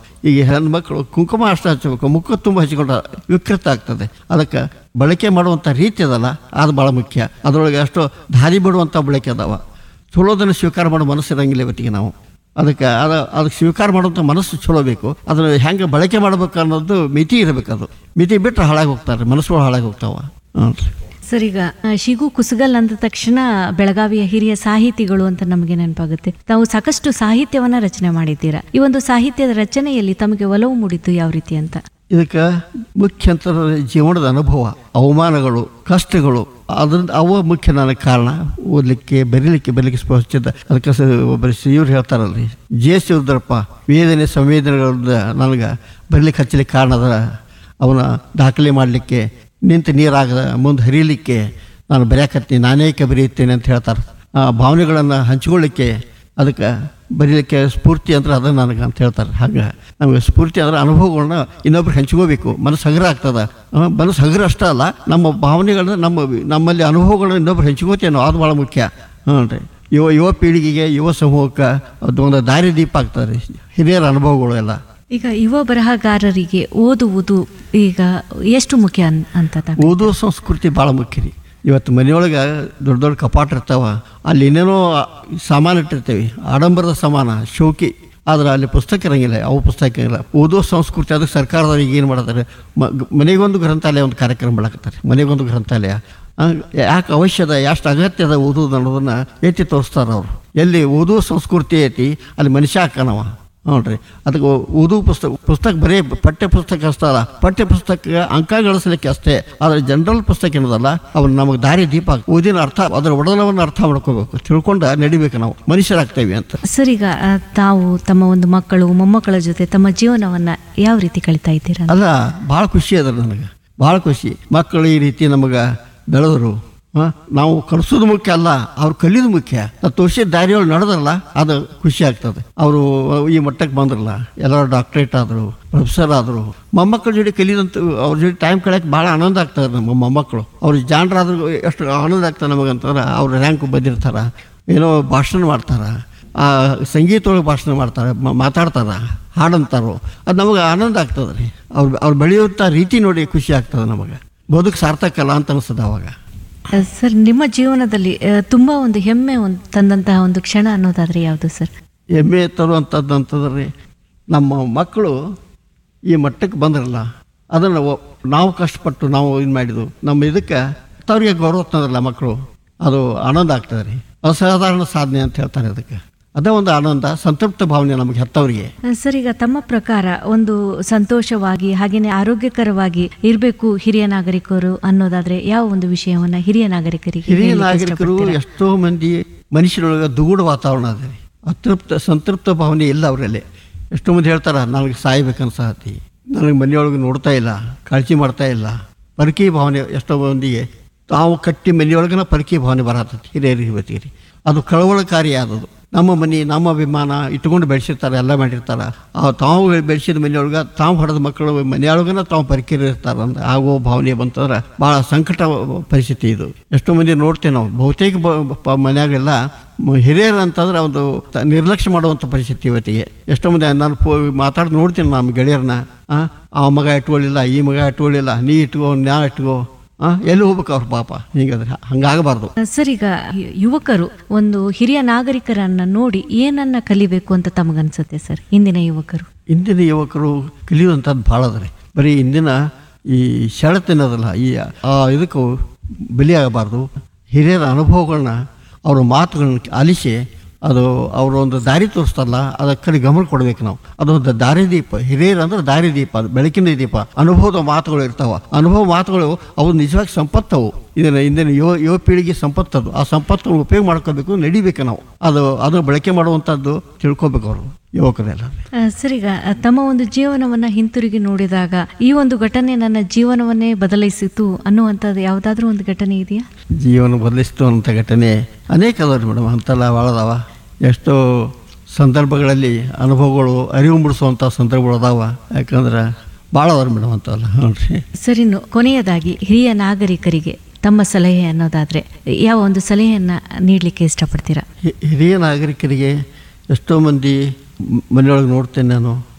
ಈಗ ಹೆಣ್ಮಕ್ಳು ಕುಂಕುಮ ಅಷ್ಟು ಹಚ್ಚಬೇಕು ಮುಖ ತುಂಬ ಹಚ್ಕೊಂಡ್ರೆ ವಿಕೃತ ಆಗ್ತದೆ ಅದಕ್ಕೆ ಬಳಕೆ ಮಾಡುವಂಥ ರೀತಿ ಅದಲ್ಲ ಅದು ಭಾಳ ಮುಖ್ಯ ಅದರೊಳಗೆ ಅಷ್ಟು ದಾರಿ ಬಿಡುವಂಥ ಬಳಕೆ ಅದಾವ ಚಲೋದನ್ನು ಸ್ವೀಕಾರ ಮಾಡೋ ಮನಸ್ಸು ಇರಂಗಿಲ್ಲ ಇವತ್ತಿಗೆ ನಾವು ಅದಕ್ಕೆ ಅದು ಅದಕ್ಕೆ ಸ್ವೀಕಾರ ಮಾಡುವಂಥ ಮನಸ್ಸು ಚಲೋ ಬೇಕು ಅದನ್ನು ಹೆಂಗೆ ಬಳಕೆ ಮಾಡ್ಬೇಕು ಅನ್ನೋದು ಮಿತಿ ಇರಬೇಕು ಅದು ಮಿತಿ ಬಿಟ್ಟರೆ ಹಾಳಾಗಿ ಹೋಗ್ತಾರೆ ಮನಸ್ಸುಗಳು ಹಾಳಾಗಿ ಹೋಗ್ತಾವ ಹ್ಞೂ ರೀ ಸರ್ ಈಗ ಆ, ಶಿಗು ಕುಸುಗಲ್ ಅಂದ ತಕ್ಷಣ ಬೆಳಗಾವಿಯ ಹಿರಿಯ ಸಾಹಿತಿಗಳು ಅಂತ ನಮಗೆ ನೆನಪಾಗುತ್ತೆ ತಾವು ಸಾಕಷ್ಟು ಸಾಹಿತ್ಯವನ್ನ ರಚನೆ ಮಾಡಿದ್ದೀರಾ ಈ ಒಂದು ಸಾಹಿತ್ಯದ ರಚನೆಯಲ್ಲಿ ತಮಗೆ ಒಲವು ಮೂಡಿದ್ದು ಯಾವ ರೀತಿ ಅಂತ ಇದಕ್ಕೆ ಮುಖ್ಯ ಅಂತಂದ್ರೆ ಜೀವನದ ಅನುಭವ ಅವಮಾನಗಳು ಕಷ್ಟಗಳು ಅದ್ರಿಂದ ಅವ ಮುಖ್ಯ ನನಗೆ ಕಾರಣ ಓದಲಿಕ್ಕೆ ಬರೀಲಿಕ್ಕೆ ಬರಲಿಕ್ಕೆ ಸ್ಪಷ್ಟ ಅದಕ್ಕೆ ಸ- ಒಬ್ಬರು ಇವ್ರು ಹೇಳ್ತಾರಲ್ರಿ ಜೆ ಶಿವರುದ್ರಪ್ಪ ವೇದನೆ ಸಂವೇದನೆಗಳಿಂದ ನನಗೆ ಬರಲಿಕ್ಕೆ ಹಚ್ಚಲಿಕ್ಕೆ ಕಾರಣ ಅದ ಅವನ ದಾಖಲೆ ಮಾಡಲಿಕ್ಕೆ ನಿಂತು ನೀರಾಗದ ಮುಂದೆ ಹರಿಯಲಿಕ್ಕೆ ನಾನು ಬರೆಯಕತ್ತೀನಿ ನಾನೇಕೆ ಬರೆಯುತ್ತೇನೆ ಅಂತ ಹೇಳ್ತಾರೆ ಆ ಭಾವನೆಗಳನ್ನು ಹಂಚಿಕೊಳ್ಳಿಕ್ಕೆ ಅದಕ್ಕೆ ಬರೀಲಿಕ್ಕೆ ಸ್ಫೂರ್ತಿ ಅಂದ್ರೆ ಅದ ನನಗೆ ಅಂತ ಹೇಳ್ತಾರೆ ಹಾಗೆ ನಮಗೆ ಸ್ಫೂರ್ತಿ ಅಂದ್ರೆ ಅನುಭವಗಳನ್ನ ಇನ್ನೊಬ್ರಿಗೆ ಹಂಚ್ಕೋಬೇಕು ಮನಸ್ಸು ಹಗುರ ಆಗ್ತದೆ ಆ, ಮನಸ್ಸು ಹಗುರ ಅಷ್ಟೇ ಅಲ್ಲ ನಮ್ಮ ಭಾವನೆಗಳನ್ನ ನಮ್ಮ ನಮ್ಮಲ್ಲಿ ಅನುಭವಗಳನ್ನ ಇನ್ನೊಬ್ರು ಹಂಚ್ಕೋತೇವೆ ನಾವು ಅದು ಭಾಳ ಮುಖ್ಯ ಹ್ಞೂ ರೀ ಯುವ ಯುವ ಪೀಳಿಗೆಗೆ ಯುವ ಸಮೂಹಕ್ಕೆ ಅದು ಒಂದು ದಾರಿ ದೀಪ ಆಗ್ತದೆ ಹಿರಿಯರ ಅನುಭವಗಳು ಎಲ್ಲ ಈಗ ಯುವ ಬರಹಗಾರರಿಗೆ ಓದುವುದು ಈಗ ಎಷ್ಟು ಮುಖ್ಯ ಅನ್- ಅಂತ ತಾವು ಓದೋ ಸಂಸ್ಕೃತಿ ಭಾಳ ಮುಖ್ಯ ರೀ ಇವತ್ತು ಮನೆಯೊಳಗೆ ದೊಡ್ಡ ದೊಡ್ಡ ಕಪಾಟ ಇರ್ತಾವ ಅಲ್ಲಿ ಏನೇನೋ ಸಾಮಾನು ಇಟ್ಟಿರ್ತೀವಿ ಆಡಂಬರದ ಸಾಮಾನ ಶೋಕಿ ಆದ್ರೆ ಅಲ್ಲಿ ಪುಸ್ತಕ ಇರಂಗಿಲ್ಲ ಅವು ಪುಸ್ತಕ ಇರಂಗಿಲ್ಲ ಓದೋ ಸಂಸ್ಕೃತಿ ಅದಕ್ಕೆ ಸರ್ಕಾರದವ್ರಿಗೆ ಏನು ಮಾಡ್ತಾರೆ ಮ- ಮನೆಗೊಂದು ಗ್ರಂಥಾಲಯ ಒಂದು ಕಾರ್ಯಕ್ರಮ ಮಾಡಕತ್ತಾರೆ ಮನೆಗೊಂದು ಗ್ರಂಥಾಲಯ ಆ, ಯಾಕೆ ಅವಶ್ಯದ ಎಷ್ಟು ಅಗತ್ಯದ ಓದೋದು ಅನ್ನೋದನ್ನ ಎತ್ತಿ ತೋರಿಸ್ತಾರೆ ಅವರು ಎಲ್ಲಿ ಓದೋ ಸಂಸ್ಕೃತಿ ಐತಿ ಅಲ್ಲಿ ಮನುಷ್ಯ ಹಾಕನವ ನೋಡ್ರಿ ಅದಕ್ಕೆ ಓದು ಪುಸ್ತಕ ಪುಸ್ತಕ ಬರೀ ಪಠ್ಯ ಪುಸ್ತಕ ಅಷ್ಟೇ ಅಲ್ಲ ಪಠ್ಯ ಪುಸ್ತಕ ಅಂಕ ಗಳಿಸಲಿಕ್ಕೆ ಅಷ್ಟೇ ಆದರೆ ಜನರಲ್ ಪುಸ್ತಕ ಏನದಲ್ಲ ಅವ್ನು ನಮಗೆ ದಾರಿ ದೀಪ ಓದಿನ ಅರ್ಥ ಅದರ ಒಡಲವನ್ನು ಅರ್ಥ ಮಾಡ್ಕೋಬೇಕು ತಿಳ್ಕೊಂಡು ನಡಿಬೇಕು ನಾವು ಮನುಷ್ಯರಾಗ್ತೇವೆ ಅಂತ ಸರ್ ಈಗ ಆ, ತಾವು ತಮ್ಮ ಒಂದು ಮಕ್ಕಳು ಮೊಮ್ಮಕ್ಕಳ ಜೊತೆ ತಮ್ಮ ಜೀವನವನ್ನ ಯಾವ ರೀತಿ ಕಳಿತಾ ಇದ್ದೀರಾ ಅಲ್ಲ ಭಾಳ ಖುಷಿ ಅದ ನನಗೆ ಭಾಳ ಖುಷಿ ಮಕ್ಕಳು ಈ ರೀತಿ ನಮಗೆ ಬೆಳೆದರು ಆ, ನಾವು ಕಲಿಸೋದು ಮುಖ್ಯ ಅಲ್ಲ ಅವ್ರು ಕಲಿಯೋದು ಮುಖ್ಯ ನಾವು ತೋರಿಸಿದ ದಾರಿಯೊಳಗೆ ನಡೆದ್ರಲ್ಲ ಅದು ಖುಷಿ ಆಗ್ತದೆ ಅವರು ಈ ಮಟ್ಟಕ್ಕೆ ಬಂದ್ರಲ್ಲ ಎಲ್ಲರೂ ಡಾಕ್ಟ್ರೇಟ್ ಆದರು ಪ್ರೊಫೆಸರ್ ಆದರು ಮೊಮ್ಮಕ್ಕಳ ಜೊತೆ ಕಲಿಯೋದಂತ ಅವ್ರ ಜೊತೆ ಟೈಮ್ ಕಳೆಯಕ್ಕೆ ಭಾಳ ಆನಂದ ಆಗ್ತದೆ ನಮ್ಮ ಮೊಮ್ಮಕ್ಕಳು ಅವ್ರು ಜಾಣರಾದ್ರು ಎಷ್ಟು ಆನಂದ ಆಗ್ತದೆ ನಮಗಂತಂದ್ರೆ ಅವ್ರ ರ್ಯಾಂಕ್ ಬಂದಿರ್ತಾರೆ ಏನೋ ಭಾಷಣ ಮಾಡ್ತಾರೆ ಆ ಸಂಗೀತ ಒಳಗೆ ಭಾಷಣ ಮಾಡ್ತಾರೆ ಮ- ಮಾತಾಡ್ತಾರೆ ಹಾಡಂತಾರೋ ಅದು ನಮಗೆ ಆನಂದ ಆಗ್ತದೆ ರೀ ಅವ್ರು ಅವ್ರು ಬೆಳೆಯುವಂಥ ರೀತಿ ನೋಡಿ ಖುಷಿ ಆಗ್ತದೆ ನಮಗೆ ಬದುಕು ಸಾರ್ಥಕಲ್ಲ ಅಂತ ಅನಿಸ್ತದೆ ಅವಾಗ ಆ, ಸರ್ ನಿಮ್ಮ ಜೀವನದಲ್ಲಿ ಆ, ತುಂಬಾ ಒಂದು ಹೆಮ್ಮೆ ಒಂದು ತಂದಂತಹ ಒಂದು ಕ್ಷಣ ಅನ್ನೋದಾದ್ರೆ ಯಾವುದು ಸರ್ ಹೆಮ್ಮೆ ತರುವಂಥದ್ದು ಅಂತಂದ್ರೆ ನಮ್ಮ ಮಕ್ಕಳು ಈ ಮಟ್ಟಕ್ಕೆ ಬಂದ್ರಲ್ಲ ಅದನ್ನು ಒ- ನಾವು ಕಷ್ಟಪಟ್ಟು ನಾವು ಇದು ಮಾಡಿದ್ದು ನಮ್ಮ ಇದಕ್ಕೆ ಅವ್ರಿಗೆ ಗೌರವ ತಂದ್ರಲ್ಲ ಮಕ್ಕಳು ಅದು ಆನಂದ ಆಗ್ತದೆ ರೀ ಅಸಾಧಾರಣ ಸಾಧನೆ ಅಂತ ಹೇಳ್ತಾರೆ ಅದಕ್ಕೆ ಅದೇ ಒಂದು ಆನಂದ ಸಂತೃಪ್ತ ಭಾವನೆ ನಮಗೆ ಹೆತ್ತವರಿಗೆ ಆ, ಸರ್ ಈಗ ತಮ್ಮ ಪ್ರಕಾರ ಒಂದು ಸಂತೋಷವಾಗಿ ಹಾಗೇನೆ ಆರೋಗ್ಯಕರವಾಗಿ ಇರಬೇಕು ಹಿರಿಯ ನಾಗರಿಕರು ಅನ್ನೋದಾದ್ರೆ ಯಾವ ಒಂದು ವಿಷಯವನ್ನ ಹಿರಿಯ ನಾಗರಿಕರಿಗೆ ಹಿರಿಯ ಹೇಳಲಿಕ್ಕೆ ನಾಗರಿಕರು ಇಷ್ಟಪಡ್ತೀರಾ? ಎಷ್ಟೋ ಮಂದಿ ಮನುಷ್ಯರೊಳಗೆ ದುಗುಡ ವಾತಾವರಣ ಅದ ರೀ ಅತೃಪ್ತ ಸಂತೃಪ್ತ ಭಾವನೆ ಇಲ್ಲ ಅವರಲ್ಲಿ ಎಷ್ಟೋ ಮಂದಿ ಹೇಳ್ತಾರ ನನಗೆ ಸಾಯ್ಬೇಕನ್ಸತಿ ನನಗೆ ಮನೆಯೊಳಗೆ ನೋಡ್ತಾ ಇಲ್ಲ ಕಾಳಜಿ ಮಾಡ್ತಾ ಇಲ್ಲ ಪರಕಿ ಭಾವನೆ ಎಷ್ಟೋ ಮಂದಿಗೆ ತಾವು ಕಟ್ಟಿ ಮನೆಯೊಳಗನ ಪರಕಿ ಭಾವನೆ ಬರತ್ತೈತಿ ಹಿರಿಯರಿಗೆ ಇವತ್ತಿಗೆ ರೀ ಅದು ಕಳವಳಕಾರಿ ಆದದು ನಮ್ಮ ಮನೆ ನಮ್ಮ ಅಭಿಮಾನ ಇಟ್ಕೊಂಡು ಬೆಳೆಸಿರ್ತಾರೆ ಎಲ್ಲ ಮಾಡಿರ್ತಾರೆ ಆ ತಾವು ಬೆಳೆಸಿದ ಮನೆಯೊಳಗೆ ತಾವು ಹೊಡೆದ ಮಕ್ಕಳು ಮನೆಯೊಳಗನ ತಾವು ಪರಿಕರಿರ್ತಾರೆ ಅಂತ ಆಗೋ ಭಾವನೆ ಬಂತಂದ್ರೆ ಭಾಳ ಸಂಕಟ ಪರಿಸ್ಥಿತಿ ಇದು ಎಷ್ಟೋ ಮಂದಿ ನೋಡ್ತೇವೆ ನಾವು ಬಹುತೇಕ ಬ- ಪ- ಮನ್ಯಾಗೆಲ್ಲ ಮ- ಹಿರಿಯರು ಅಂತಂದ್ರೆ ಒಂದು ತ- ನಿರ್ಲಕ್ಷ್ಯ ಮಾಡುವಂಥ ಪರಿಸ್ಥಿತಿ ಇವತ್ತಿಗೆ ಎಷ್ಟೋ ಮಂದಿ ನಾನು ಫೋ ಮಾತಾಡಿ ನೋಡ್ತೀನಿ ನಮ್ಮ ಗೆಳೆಯರನ್ನ ಆ, ಆ ಮಗ ಇಟ್ಕೊಳ್ಳಿಲ್ಲ ಈ ಮಗ ಇಟ್ಕೊಳ್ಳಿಲ್ಲ ನೀ ಇಟ್ಕೋ ನಾ ಇಟ್ಕೋ ಆ, ಎಲ್ಲಿ ಹೋಗ್ಬೇಕು ಅವ್ರ ಪಾಪ ಹೀಗಾದ್ರೆ ಹಂಗಾಗಬಾರ್ದು ಆ, ಸರ್ ಈಗ ಯು- ಯುವಕರು ಒಂದು ಹಿರಿಯ ನಾಗರಿಕರನ್ನ ನೋಡಿ ಏನನ್ನ ಕಲಿಬೇಕು ಅಂತ ತಮಗನ್ಸುತ್ತೆ ಸರ್ ಇಂದಿನ ಯುವಕರು ಇಂದಿನ ಯುವಕರು ಕಲಿಯುವಂಥದ್ದು ಭಾಳ ಅದ ರೀ ಬರೀ ಇಂದಿನ ಈ ಸೆಳೆತನದಲ್ಲ ಈ ಆ ಇದಕ್ಕೂ ಬಲಿಯಾಗಬಾರ್ದು ಹಿರಿಯರ ಅನುಭವಗಳನ್ನ ಅವ್ರ ಮಾತುಗಳನ್ನ ಆಲಿಸಿ ಅದು ಅವರು ಒಂದು ದಾರಿ ತೋರಿಸ್ತಾರಲ್ಲ ಅದಕ್ಕೆ ಕಡೆ ಗಮನ ಕೊಡ್ಬೇಕು ನಾವು ಅದೊಂದು ದಾರಿದೀಪ ಹಿರಿಯರು ಅಂದ್ರೆ ದಾರಿದೀಪ ಅದು ಬೆಳಕಿನ ದೀಪ ಅನುಭವದ ಮಾತುಗಳು ಇರ್ತಾವ ಅನುಭವ ಮಾತುಗಳು ಅವು ನಿಜವಾಗಿ ಸಂಪತ್ತವು ಇದನ್ನ ಇಂದಿನ ಯುವ ಯುವ ಪೀಳಿಗೆ ಸಂಪತ್ತದು ಆ ಸಂಪತ್ತನ್ನು ಉಪಯೋಗ ಮಾಡ್ಕೋಬೇಕು ನಡಿಬೇಕು ನಾವು ಅದು ಅದು ಬಳಕೆ ಮಾಡುವಂಥದ್ದು ತಿಳ್ಕೊಬೇಕು ಅವರು ಯುವಕರೆಲ್ಲ ಆ, ಸರ್ ಈಗ ಆ, ತಮ್ಮ ಒಂದು ಜೀವನವನ್ನ ಹಿಂತಿರುಗಿ ನೋಡಿದಾಗ ಈ ಒಂದು ಘಟನೆ ನನ್ನ ಜೀವನವನ್ನೇ ಬದಲಾಯಿಸಿತು ಅನ್ನುವಂಥದ್ದು ಯಾವುದಾದ್ರೂ ಒಂದು ಘಟನೆ ಇದೆಯಾ ಜೀವನ ಬದಲಿಸ್ತು ಅಂತ ಘಟನೆ ಅನೇಕ ಅದಾವ್ರಿ ಮೇಡಮ್ ಅಂತೆಲ್ಲ ಭಾಳ ಅದಾವ ಎಷ್ಟೋ ಸಂದರ್ಭಗಳಲ್ಲಿ ಅನುಭವಗಳು ಅರಿವು ಮೂಡಿಸುವಂಥ ಸಂದರ್ಭಗಳು ಅದಾವ ಯಾಕಂದ್ರೆ ಭಾಳ ಅದಾವ್ರಿ ಮೇಡಮ್ ಅಂತವಲ್ಲ ಹ್ಞೂ ರೀ ಸರ್ ಇನ್ನು ಕೊನೆಯದಾಗಿ ಹಿರಿಯ ನಾಗರಿಕರಿಗೆ ತಮ್ಮ ಸಲಹೆ ಅನ್ನೋದಾದ್ರೆ ಯಾವ ಒಂದು ಸಲಹೆಯನ್ನ ನೀಡಲಿಕ್ಕೆ ಇಷ್ಟಪಡ್ತೀರಾ ಹಿ- ಹಿರಿಯ ನಾಗರಿಕರಿಗೆ ಎಷ್ಟೋ ಮಂದಿ ಮ್- ಮನೆಯೊಳಗೆ ನೋಡ್ತೇನೆ ನಾನು